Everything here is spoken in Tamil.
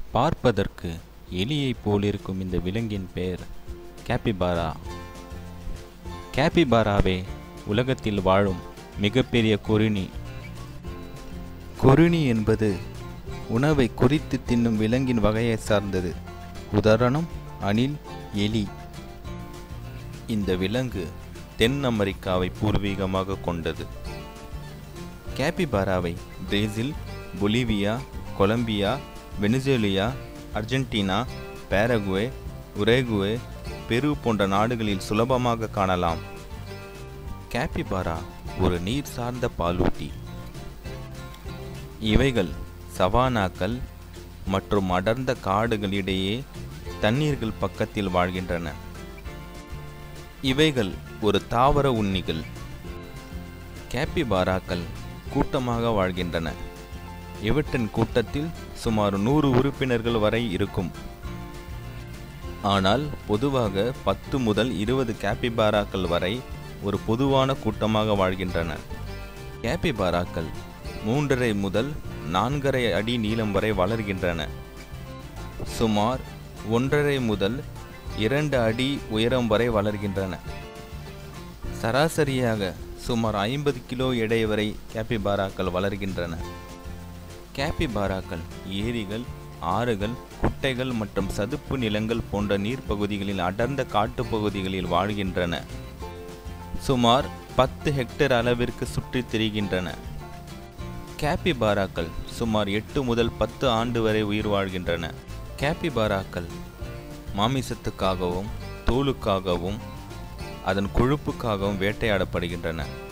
பார்ப்பதற்கு எலியைப் போலிருக்கும் இந்த விலங்கின் பெயர் கேப்பிபாரா கேப்பிபாராவே உலகத்தில் வாழும் மிகப்பெரிய கொறிணி கொறிணி என்பது உணவை குறித்து தின்னும் விலங்கின் வகையை சார்ந்தது உதாரணம் அணில் எலி இந்த விலங்கு தென் அமெரிக்காவை பூர்வீகமாக கொண்டது கேப்பிபாராவை Brazil Bolivia Colombia Venezuela Argentina Paraguay Uruguay Peru போன்ற நாடுகளில் சுலபமாக காணலாம் கேப்பிபாரா ஒரு நீர் சார்ந்த பாலூட்டி இவைகள் சவானாக்கள் மற்றும் அடர்ந்த காடுகளிடையே தண்ணீர்கள் பக்கத்தில் வாழ்கின்றன இவைகள் ஒரு தாவர உண்ணிகள் கேப்பிபாராக்கள் கூட்டமாக வாழ்கின்றன இவற்றின் கூட்டத்தில் சுமார் நூறு உறுப்பினர்கள் வரை இருக்கும் ஆனால் பொதுவாக பத்து முதல் இருபது கேப்பிபாராக்கள் வரை ஒரு பொதுவான கூட்டமாக வாழ்கின்றன கேப்பிபாராக்கள் மூன்றரை முதல் நான்கரை அடி நீளம் வரை வளர்கின்றன சுமார் ஒன்றரை முதல் இரண்டு அடி உயரம் வரை வளர்கின்றன சராசரியாக சுமார் ஐம்பது கிலோ எடை வரை கேப்பிபாராக்கள் வளர்கின்றன கேப்பிபாராக்கள் ஏரிகள் ஆறுகள் குட்டைகள் மற்றும் சதுப்பு நிலங்கள் போன்ற நீர்ப்பகுதிகளில் அடர்ந்த காட்டுப் பகுதிகளில் வாழ்கின்றன சுமார் பத்து ஹெக்டேர் அளவிற்கு சுற்றித் திரிகின்றன கேப்பிபாராக்கள் சுமார் எட்டு முதல் பத்து ஆண்டு வரை உயிர் வாழ்கின்றன கேப்பிபாராக்கள் மாமிசத்துக்காகவும் தோலுக்காகவும் அதன் கொழுப்புக்காகவும் வேட்டையாடப்படுகின்றன